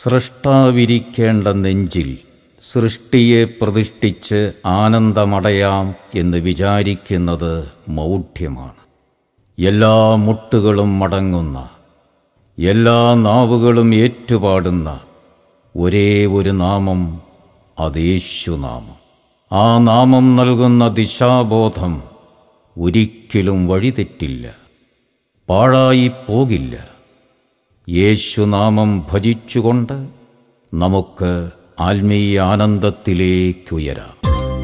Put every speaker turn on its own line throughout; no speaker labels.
സൃഷ്ടാവിരിക്കേണ്ട നെഞ്ചിൽ സൃഷ്ടിയെ പ്രതിഷ്ഠിച്ച് ആനന്ദമടയാം എന്ന് വിചാരിക്കുന്നത് മൗഢ്യമാണ് എല്ലാ മുട്ടുകളും മടങ്ങുന്ന എല്ലാ നാവുകളും ഏറ്റുപാടുന്ന ഒരേ ഒരു നാമം അതേശുനാമം ആ നാമം നൽകുന്ന ദിശാബോധം ഒരിക്കലും വഴിതെറ്റില്ല പാഴായി പോകില്ല യേശുനാമം ഭജിച്ചുകൊണ്ട് നമുക്ക് ആത്മീയ ആനന്ദത്തിലേക്കുയരാം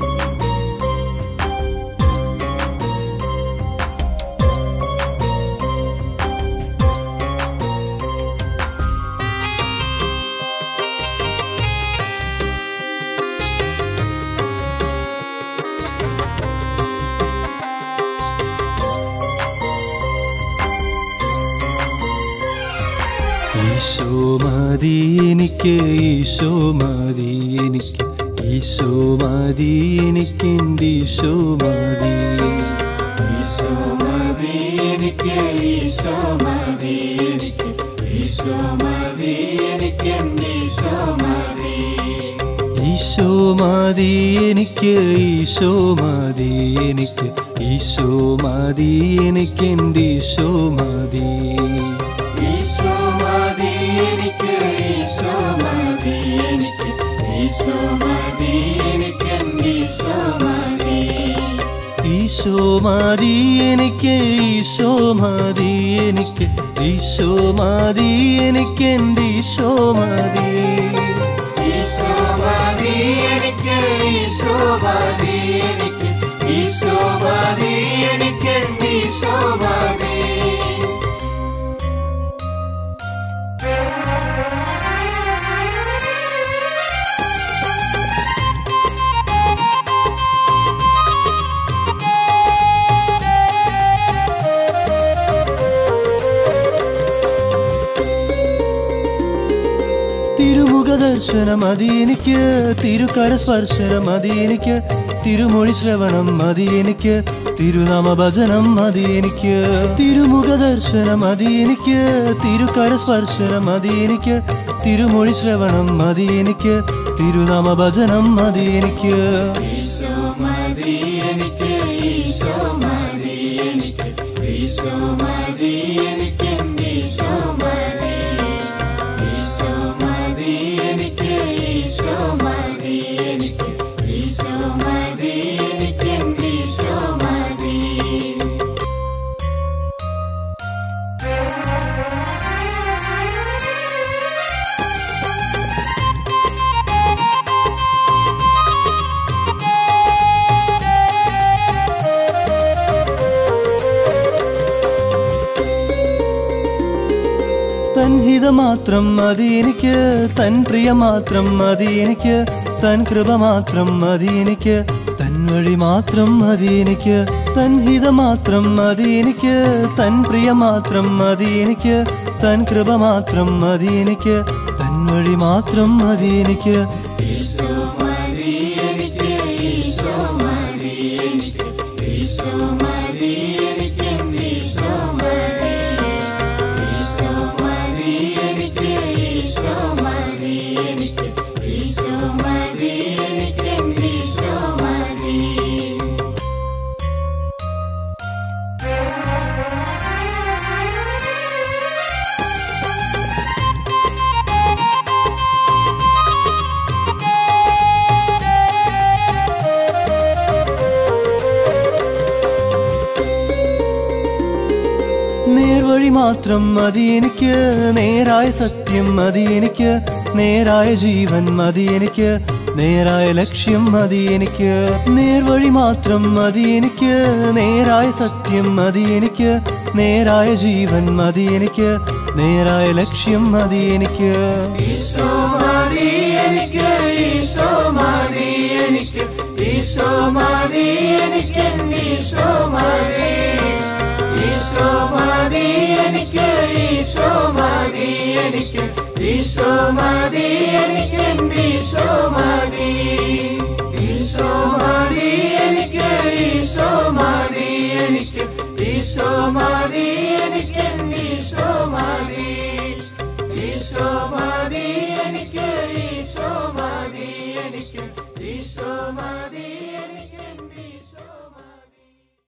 ഈശോ മതി എനിക്ക് ഈശോ മതി എനിക്ക് ഈശോ മതി എനിക്ക് എൻ്റെ ഈശോ മതി ഈശോ മതി എനിക്ക് ഈശോ മതി എനിക്ക് ഈശോ മതി എനിക്ക് എൻ്റെ ഈശോ മതി ഈശോ മതി എനിക്ക് ഈശോ മതി എനിക്ക് ഈശോ മതി എനിക്ക് എൻ്റെ ഈശോ മതി ഈശോ മതി എനിക്ക് ഈശോ മതി എനിക്ക് ഈശോ മതി എനിക്ക് എൻ്റെ ഈശോ മതി ഈശോ മതി എനിക്ക് ഈശോ മതി എനിക്ക് ഈശോ മതി എനിക്ക് എൻ്റെ ഈശോ മതി ഈശോ മതി എനിക്ക് ഈശോ മതി എനിക്ക് ഈശോ മതി എനിക്ക് എൻ്റെ ഈശോ മതി തിരുമുഖ ദർശനം മതി എനിക്ക് തിരുക്കര സ്പർശനം മതി എനിക്ക് തിരുമൊഴി ശ്രവണം മതി എനിക്ക് തിരുനാമ ഭജനം മതി എനിക്ക് തിരുമുഖ ദർശനം മതി എനിക്ക് തിരുക്കര സ്പർശനം മതി എനിക്ക് തിരുമൊഴി ശ്രവണം മതി എനിക്ക് തിരുനാമ ഭജനം മതി എനിക്ക് ഈശോ മതി എനിക്ക് ഈശോ മതി എനിക്ക് ഈശോ മതി എനിക്ക് ഈശോ മതി ഈശോ മതി എനിക്ക് ഈശോ മതി എനിക്ക് ഈശോ മതി എനിക്ക് ഈശോ മതി തൻഹിത മാത്രം മതി എനിക്ക് തൻ പ്രിയ മാത്രം മതി എനിക്ക് തൻ കൃപ മാത്രം മതി എനിക്ക് തൻ വഴി മാത്രം മതി എനിക്ക് തൻഹിത മാത്രം മതി എനിക്ക് തൻ പ്രിയ മാത്രം മതി എനിക്ക് തൻ കൃപ മാത്രം മതി എനിക്ക് തൻ വഴി മാത്രം മതി എനിക്ക് ഈശോ മതി എനിക്ക് ഈശോ മതി എനിക്ക് ഈശോ മതി എനിക്ക് ഈശോ മതി ഈശോ മതി എനിക്ക് ഈശോ മതി എനിക്ക് ഈശോ മതി എനിക്ക് ഈശോ മതി നേർവഴി മാത്രം മതി എനിക്ക് നേരായ സത്യം മതി എനിക്ക് നേരായ ജീവൻ മതി എനിക്ക് നേരായ ലക്ഷ്യം മതി എനിക്ക് നേർവഴി മാത്രം മതി എനിക്ക് നേരായ സത്യം മതി എനിക്ക് നേരായ ജീവൻ മതി എനിക്ക് നേരായ ലക്ഷ്യം മതി എനിക്ക് ഈശോ മതി എനിക്ക് ഈശോ മതി എനിക്ക് ഈശോ മതി എനിക്ക് ഈശോ മതി ഈശോ മതി എനിക്ക് ഈശോ മതി എനിക്ക് ഈശോ മതി എനിക്ക് ഈശോ മതി ഈശോ മതി എനിക്ക് ഈശോ മതി എനിക്ക് ഈശോ മതി എനിക്ക് ഈശോ മതി ഈശോ മതി എനിക്ക് ഈശോ മതിയേ